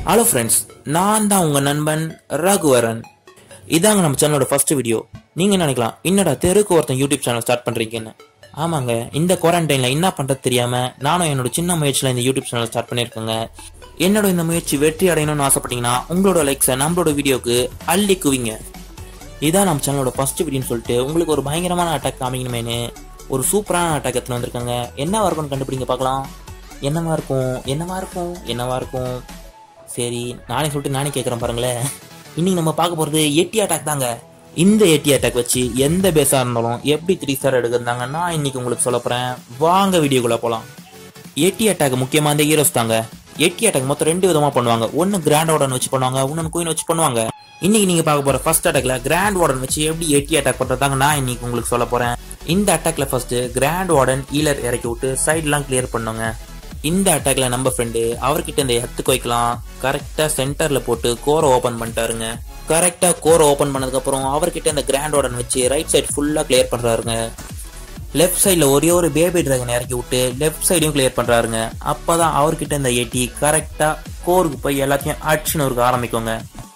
hello friends நான் தான் உங்க நண்பன் ரகுவரன் இதாங்க நம்ம சேனலோட ஃபர்ஸ்ட் வீடியோ நீங்க நினைக்கலாம் என்னடா தெருக்கு ஒருத்தன் யூடியூப் சேனல் ஸ்டார்ட் பண்றீங்கன்னு ஆமாங்க இந்த குவாரண்டைன்ல என்ன பண்றது தெரியாம நானும் என்னோட சின்ன முயற்சியில இந்த யூடியூப் சேனல் ஸ்டார்ட் பண்ணியிருக்கேங்க என்னோட இந்த முயற்சி வெற்றி அடையணும்னு ஆசைப்பட்டீங்கன்னா உங்களோட லைக்ஸை நம்மளோட வீடியோக்கு அள்ளி குவிங்க இதான் நம்ம சேனலோட ஃபர்ஸ்ட் வீடியோன்னு சொல்லிட்டு உங்களுக்கு ஒரு பயங்கரமான அட்டாக் காமிக்கணுமேனு ஒரு சூப்பரான அட்டாக் எடுத்துன்னு வந்திருக்காங்க என்னவா இருக்கும்னு கண்டுபிடிங்க பார்க்கலாம் என்னவா இருக்கும் என்னவா இருக்கும் என்னவா இருக்கும் சரி நானே சொல்லிட்டு நானே கேட்குறேன் பாருங்களேன் இன்னைக்கு நம்ம பார்க்க போகிறது எட்டி அட்டாக் தாங்க இந்த எட்டி அட்டாக் வச்சு எந்த பேஸாக இருந்தாலும் எப்படி த்ரீ ஸ்டார் எடுக்கிறதாங்க நான் இன்னைக்கு உங்களுக்கு சொல்ல போகிறேன் வாங்க வீடியோக்குள்ளே போகலாம் எட்டி அட்டாக் முக்கியமாக அந்த ஹீரோஸ் தாங்க எட்டி அட்டாக் மொத்தம் ரெண்டு விதமாக பண்ணுவாங்க ஒன்று கிராண்ட் வார்டன் வச்சு பண்ணுவாங்க இன்னொன்று குயின் வச்சு பண்ணுவாங்க இன்னைக்கு நீங்க பார்க்க போற ஃபர்ஸ்ட் அட்டாக்ல கிராண்ட் வார்டன் வச்சு எப்படி எட்டி அட்டாக் பண்றதாங்க நான் இன்னைக்கு உங்களுக்கு சொல்ல போறேன் இந்த அட்டாக்ல ஃபர்ஸ்ட் கிராண்ட் வார்டன் ஈலர் இறக்கி விட்டு சைட்லாம் கிளியர் பண்ணுங்க இந்த அட்டாக்ல நம்ம ஃப்ரெண்டு அவர்கிட்ட இந்த எத்து கோய்க்கலாம் கரெக்டா சென்டர்ல போட்டு கோரை ஓபன் பண்ணிட்டாருங்க கரெக்டா கோரை ஓபன் பண்ணதுக்கு அப்புறம் அவர்கிட்ட இந்த கிராண்ட் வார்டன் வச்சு ரைட் சைடு ஃபுல்லா கிளியர் பண்றாருங்க லெஃப்ட் சைடில் ஒரே ஒரு பேபி டிராகன் இறக்கி விட்டு லெஃப்ட் சைடையும் கிளியர் பண்ணுறாருங்க அப்போ தான் அவர்கிட்ட இந்த எட்டி கரெக்டாக கோருக்கு போய் எல்லாத்தையும் அடிச்சுன்னு இருக்க ஆரம்பிக்குங்க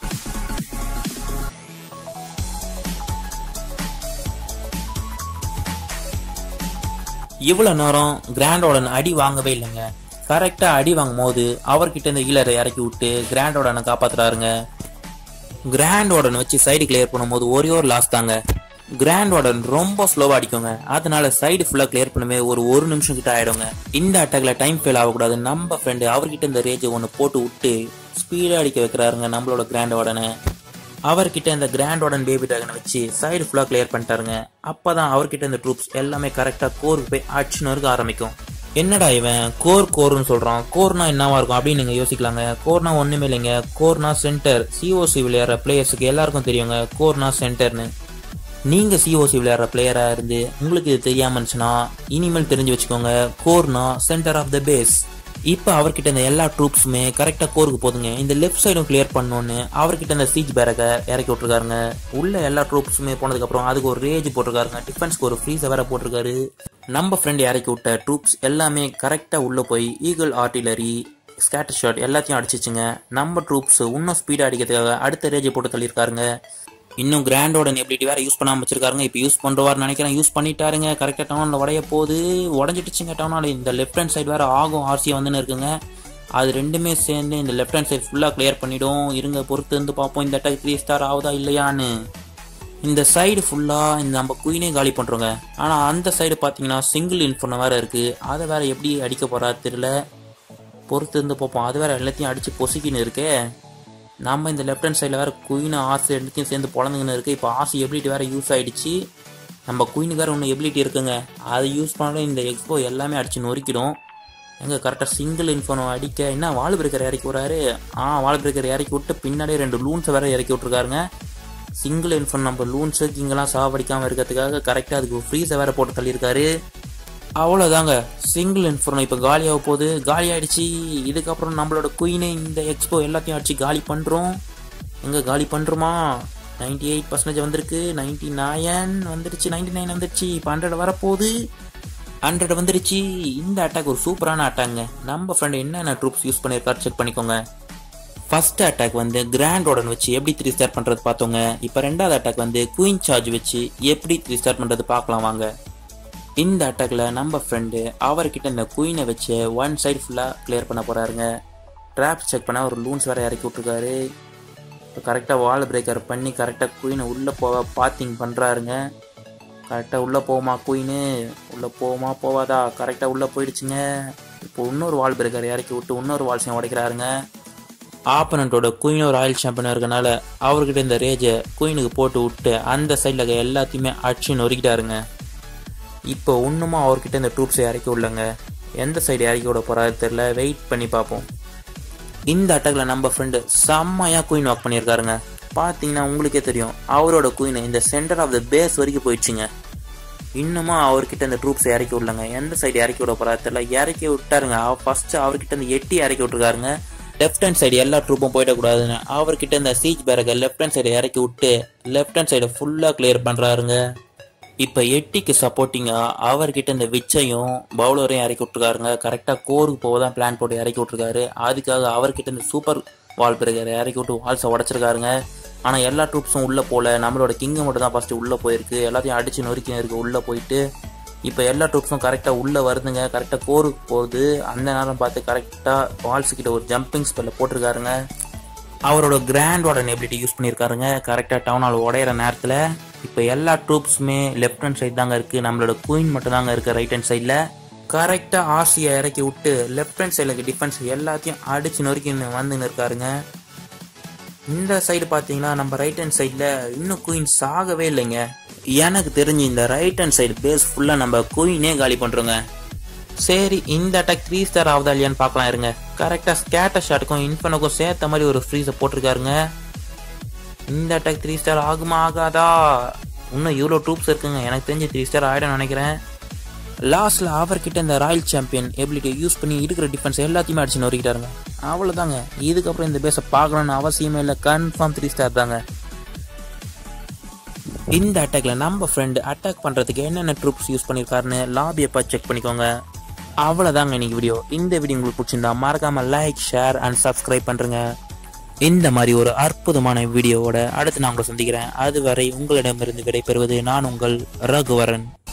இவ்வளோ நேரம் கிராண்டோடன் அடி வாங்கவே இல்லைங்க கரெக்டாக அடி வாங்கும் போது அவர்கிட்ட இந்த ஈலரை இறக்கி விட்டு கிராண்டோடனை காப்பாத்துறாருங்க கிராண்ட் வார்டன் வச்சு சைடு கிளியர் பண்ணும்போது ஒரே ஒரு லாஸ் தாங்க கிராண்ட் வார்டன் ரொம்ப ஸ்லோவா அடிக்குங்க அதனால சைடு ஃபுல்லா கிளியர் பண்ணுமே ஒரு ஒரு நிமிஷம் கிட்ட ஆயிடுங்க இந்த அட்டாக்ல டைம் ஃபெயில் ஆகக்கூடாது நம்ம ஃப்ரெண்டு அவர்கிட்ட இந்த ரேஜை ஒன்று போட்டு விட்டு ஸ்பீடா அடிக்க வைக்கிறாருங்க நம்மளோட கிராண்ட் வார்டனை அவர்கிட்ட இந்த கிராண்ட் வார்டன் பேபி டிராகனை வச்சு சைடு ஃபுல்லா கிளியர் பண்ணிட்டாருங்க அப்பதான் அவர்கிட்ட இந்த ட்ரூப்ஸ் எல்லாமே கரெக்டா கோருக்கு போய் அடிச்சுன்னு இருக்க ஆரம்பிக்கும் என்னடா இவன் கோர் கோர்னு சொல்றான் கோர்னா என்னவா இருக்கும் அப்படின்னு நீங்க யோசிக்கலாங்க கோர்னா ஒண்ணுமே இல்லைங்க கோர்னா சென்டர் சிஓசி விளையாடுற பிளேயர்ஸுக்கு எல்லாருக்கும் தெரியுங்க கோர்னா சென்டர்னு நீங்க சிஓசி விளையாடுற பிளேயரா இருந்து உங்களுக்கு இது தெரியாம இருந்துச்சுன்னா இனிமேல் தெரிஞ்சு வச்சுக்கோங்க கோர்னா சென்டர் ஆஃப் த பேஸ் இப்போ அவர்கிட்ட இந்த எல்லா ட்ரூப்ஸுமே கரெக்டாக கோருக்கு போதுங்க இந்த லெஃப்ட் சைடும் கிளியர் பண்ணோன்னு அவர்கிட்ட இந்த சீச் பேரகை இறக்கி விட்டுருக்காருங்க உள்ள எல்லா ட்ரூப்ஸுமே போனதுக்கப்புறம் அதுக்கு ஒரு ரேஜ் போட்டிருக்காருங்க டிஃபென்ஸ்க்கு ஒரு ஃப்ரீஸை வேற போட்டிருக்காரு நம்ம ஃப்ரெண்ட் இறக்கி விட்ட ட்ரூப்ஸ் எல்லாமே கரெக்டாக உள்ளே போய் ஈகிள் ஆர்டிலரி ஸ்கேட்டர் ஷாட் எல்லாத்தையும் அடிச்சிச்சுங்க நம்ம ட்ரூப்ஸ் இன்னும் ஸ்பீடாக அடிக்கிறதுக்காக அடுத்த ரேஜை போட்டு தள்ளியிருக்காருங்க இன்னும் கிராண்டோட எபிலிட்டி வேற யூஸ் பண்ணாம வச்சிருக்காருங்க இப்போ யூஸ் பண்றவாரு நினைக்கிறேன் யூஸ் பண்ணிட்டாருங்க கரெக்டாக டவுனில் உடைய போகுது உடஞ்சிட்டுச்சுங்க டவுனால் இந்த லெஃப்ட் ஹேண்ட் சைடு வேற ஆகும் ஆர்சியா வந்துன்னு இருக்குங்க அது ரெண்டுமே சேர்ந்து இந்த லெஃப்ட் ஹேண்ட் சைடு ஃபுல்லாக கிளியர் பண்ணிடும் இருங்க பொறுத்து இருந்து பார்ப்போம் இந்த அட்டாக் த்ரீ ஸ்டார் ஆகுதா இல்லையான்னு இந்த சைடு ஃபுல்லாக இந்த நம்ம குயினே காலி பண்ணுறோங்க ஆனால் அந்த சைடு பார்த்தீங்கன்னா சிங்கிள் இன்ஃபோன் வேற இருக்குது அதை வேற எப்படி அடிக்க போறா தெரியல பொறுத்து இருந்து பார்ப்போம் அது வேற எல்லாத்தையும் அடிச்சு பொசிக்கின்னு இருக்கே நம்ம இந்த லெஃப்ட் ஹேண்ட் சைடில் வேறு குயின் ஆசை ரெண்டுத்தையும் சேர்ந்து பொழந்துங்கன்னு இருக்குது இப்போ ஆசை எபிலிட்டி வேறு யூஸ் ஆகிடுச்சு நம்ம குயினுக்கு வேறு ஒன்று எபிலிட்டி இருக்குங்க அதை யூஸ் பண்ணாலும் இந்த எக்ஸ்போ எல்லாமே அடிச்சு நொறுக்கிடும் எங்கே கரெக்டாக சிங்கிள் இன்ஃபோனோ அடிக்க என்ன வால் பிரேக்கர் இறக்கி விட்றாரு ஆ வால் பிரேக்கர் இறக்கி விட்டு பின்னாடியே ரெண்டு லூன்ஸை வேறு இறக்கி விட்ருக்காருங்க சிங்கிள் இன்ஃபோன் நம்ம லூன்ஸு கிங்கெல்லாம் சாவடிக்காமல் இருக்கிறதுக்காக கரெக்டாக அதுக்கு ஃப்ரீஸை வேறு போட்டு தள்ளியிருக்காரு அவ்வளோதாங்க சிங்கிள் இன்ஃபோர்னோ இப்போ காலியாக போகுது காலி ஆயிடுச்சு இதுக்கப்புறம் நம்மளோட குயினே இந்த எக்ஸ்போ எல்லாத்தையும் அடிச்சு காலி பண்ணுறோம் எங்கே காலி பண்ணுறோமா நைன்டி எயிட் பர்சன்டேஜ் வந்திருக்கு நைன்டி நைன் வந்துருச்சு நைன்டி நைன் வந்துருச்சு இப்போ ஹண்ட்ரட் வரப்போகுது ஹண்ட்ரட் வந்துருச்சு இந்த அட்டாக் ஒரு சூப்பரான அட்டாக்ங்க நம்ம ஃப்ரெண்ட் என்னென்ன ட்ரூப்ஸ் யூஸ் பண்ணியிருக்காரு செக் பண்ணிக்கோங்க ஃபர்ஸ்ட் அட்டாக் வந்து கிராண்ட் வார்டன் வச்சு எப்படி த்ரீ ஸ்டார் பண்ணுறது பார்த்தோங்க இப்போ ரெண்டாவது அட்டாக் வந்து குயின் சார்ஜ் வச்சு எப்படி த்ரீ ஸ்டார் பண்ணுறது பார்க்கலாம் வாங்க இந்த அட்டாக்ல நம்ம ஃப்ரெண்டு அவர்கிட்ட இந்த குயினை வச்சு ஒன் சைடு ஃபுல்லாக கிளியர் பண்ண போறாருங்க ட்ராப் செக் பண்ண ஒரு லூன்ஸ் வேற இறக்கி விட்ருக்காரு இப்போ கரெக்டாக வால் பிரேக்கர் பண்ணி கரெக்டாக குயினை உள்ளே போக பாத்திங் பண்ணுறாருங்க கரெக்டாக உள்ளே போகுமா குயினு உள்ளே போகுமா போவாதா கரெக்டாக உள்ளே போயிடுச்சுங்க இப்போ இன்னொரு வால் பிரேக்கர் இறக்கி விட்டு இன்னொரு வால்ஸையும் உடைக்கிறாருங்க ஆப்பனண்ட்டோட குயின் ஒரு ஆயில் சாம்பியன் இருக்கனால அவர்கிட்ட இந்த ரேஜை குயினுக்கு போட்டு விட்டு அந்த சைடில் எல்லாத்தையுமே அடிச்சு நொறுக்கிட்டாருங்க இப்போ ஒன்றுமா அவர்கிட்ட இந்த ட்ரூப்ஸை இறக்கி விடலங்க எந்த சைடு இறக்கி விட போறாரு தெரில வெயிட் பண்ணி பார்ப்போம் இந்த அட்டாக்ல நம்ம ஃப்ரெண்டு செம்மையாக குயின் வாக் பண்ணியிருக்காருங்க பார்த்தீங்கன்னா உங்களுக்கே தெரியும் அவரோட குயின் இந்த சென்டர் ஆஃப் த பேஸ் வரைக்கும் போயிடுச்சுங்க இன்னுமா அவர்கிட்ட இந்த ட்ரூப்ஸை இறக்கி விடலங்க எந்த சைடு இறக்கி விட போறாரு தெரியல இறக்கி விட்டாருங்க ஃபர்ஸ்ட் அவர்கிட்ட இந்த எட்டி இறக்கி விட்டுருக்காருங்க லெஃப்ட் ஹேண்ட் சைடு எல்லா ட்ரூப்பும் போயிடக்கூடாதுன்னு அவர்கிட்ட இந்த siege barrack left hand side இறக்கி விட்டு லெஃப்ட் ஹேண்ட் சைடு ஃபுல்லாக கிளியர் பண்ணுறாருங்க இப்போ எட்டிக்கு சப்போர்ட்டிங்கா அவர்கிட்ட இந்த விச்சையும் பவுலரையும் இறக்கி விட்டுருக்காருங்க கரெக்டாக கோருக்கு போக தான் பிளான் போட்டு இறக்கி விட்டுருக்காரு அதுக்காக அவர்கிட்ட இந்த சூப்பர் வால் பிரேக்கர் இறக்கி விட்டு வால்ஸை உடச்சிருக்காருங்க ஆனால் எல்லா ட்ரூப்ஸும் உள்ளே போகல நம்மளோட கிங்கை மட்டும் தான் ஃபஸ்ட்டு உள்ளே போயிருக்கு எல்லாத்தையும் அடித்து நொறுக்கி இருக்கு உள்ளே போயிட்டு இப்போ எல்லா ட்ரூப்ஸும் கரெக்டாக உள்ளே வருதுங்க கரெக்டாக கோருக்கு போகுது அந்த நேரம் பார்த்து கரெக்டாக வால்ஸ் கிட்ட ஒரு ஜம்பிங் ஸ்பெல்ல போட்டிருக்காருங்க அவரோட கிராண்ட் வார்டன் எபிலிட்டி யூஸ் பண்ணியிருக்காருங்க கரெக்டாக டவுன் ஹால் உடையிற நேரத்தில் இப்போ எல்லா ட்ரூப்ஸுமே லெஃப்ட் ஹேண்ட் சைடு தாங்க இருக்குது நம்மளோட குயின் மட்டும் தாங்க இருக்குது ரைட் ஹேண்ட் சைடில் கரெக்டாக ஆசியை இறக்கி விட்டு லெஃப்ட் ஹேண்ட் சைடில் டிஃபென்ஸ் எல்லாத்தையும் அடிச்சு நொறுக்கி வந்துன்னு இருக்காருங்க இந்த சைடு பார்த்தீங்கன்னா நம்ம ரைட் ஹேண்ட் சைடில் இன்னும் குயின் சாகவே இல்லைங்க எனக்கு தெரிஞ்சு இந்த ரைட் ஹேண்ட் சைடு பேஸ் ஃபுல்லாக நம்ம குயினே காலி பண்ணுறோங்க சரி இந்த அட்டாக் த்ரீ ஸ்டார் ஆகுதா இல்லையான்னு பார்க்கலாம் இருங்க கரெக்டாக ஸ்கேட்டர் ஷாட்டுக்கும் இன்ஃபனுக்கும் சேர்த்த மாதிரி ஒரு ஃப்ரீஸை போட்டிருக்காருங்க இந்த அட்டாக் த்ரீ ஸ்டார் ஆகுமா ஆகாதா இன்னும் இவ்வளோ ட்ரூப்ஸ் இருக்குங்க எனக்கு தெரிஞ்சு த்ரீ ஸ்டார் ஆகிடும் நினைக்கிறேன் லாஸ்ட்ல அவர்கிட்ட இந்த ராயல் சாம்பியன் எபிலிட்டியை யூஸ் பண்ணி இருக்கிற டிஃபென்ஸ் எல்லாத்தையுமே அடிச்சு நொறுக்கிட்டாருங்க அவ்வளோதாங்க இதுக்கப்புறம் இந்த பேஸை பார்க்கணும்னு அவசியமே இல்லை கன்ஃபார்ம் த்ரீ ஸ்டார் தாங்க இந்த அட்டாக்ல நம்ம ஃப்ரெண்டு அட்டாக் பண்றதுக்கு என்னென்ன ட்ரூப்ஸ் யூஸ் பண்ணியிருக்காருன்னு லாபியை பார்த்து செக் பண்ணிக்கோங்க அவ்வளோதாங்க இன்னைக்கு வீடியோ இந்த வீடியோ உங்களுக்கு பிடிச்சிருந்தா மறக்காம லைக் ஷேர் அண்ட் சப்ஸ்கிரைப் பண்ணுறேங்க இந்த மாதிரி ஒரு அற்புதமான வீடியோவோட அடுத்து நான் உங்களை சந்திக்கிறேன் அதுவரை உங்களிடமிருந்து விடைபெறுவது நான் உங்கள் ரகுவரன்